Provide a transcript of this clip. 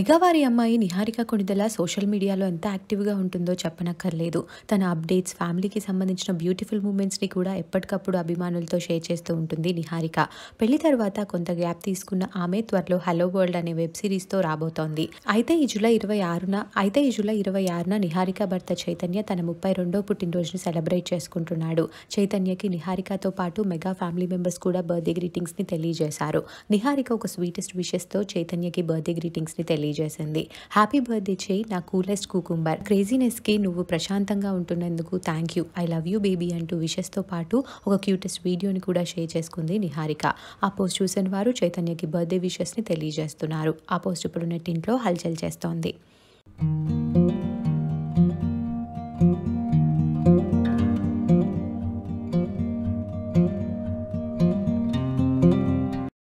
మెగావారి అమ్మాయి నిహారిక కొణిదెల సోషల్ మీడియాలో ఎంత యాక్టివ్గా ఉంటుందో చెప్పనక్కర్లేదు తన అప్డేట్స్ ఫ్యామిలీకి సంబంధించిన బ్యూటిఫుల్ మూమెంట్స్ని కూడా ఎప్పటికప్పుడు అభిమానులతో షేర్ చేస్తూ ఉంటుంది నిహారిక పెళ్లి తర్వాత కొంత గ్యాప్ తీసుకున్న ఆమె త్వరలో హలో వరల్డ్ అనే వెబ్ సిరీస్తో రాబోతోంది అయితే ఈ జూలై ఇరవై ఆరున అయితే ఈ జూలై ఇరవై ఆరున నిహారిక భర్త చైతన్య తన ముప్పై రెండో పుట్టినరోజుని సెలబ్రేట్ చేసుకుంటున్నాడు చైతన్యకి నిహారికతో పాటు మెగా ఫ్యామిలీ మెంబర్స్ కూడా బర్త్డే గ్రీటింగ్స్ని తెలియజేశారు నిహారిక ఒక స్వీటెస్ట్ విషెస్తో చైతన్యకి బర్త్డే గ్రీటింగ్స్ని తెలియజేసింది హ్యాపీ బర్త్డే చేయి నా కూలెస్ట్ కుకుంబర్ క్రేజీనెస్కి నువ్వు ప్రశాంతంగా ఉంటున్నందుకు thank you I love you baby అంటూ విషెస్తో పాటు ఒక క్యూటెస్ట్ వీడియోని కూడా షేర్ చేసుకుంది నిహారిక ఆ పోస్ట్ చూసిన వారు చైతన్యకి బర్త్డే విషెస్ని తెలియజేస్తున్నారు ఆ పోస్ట్ ఇప్పుడు నెట్టింట్లో హల్చల్ చేస్తోంది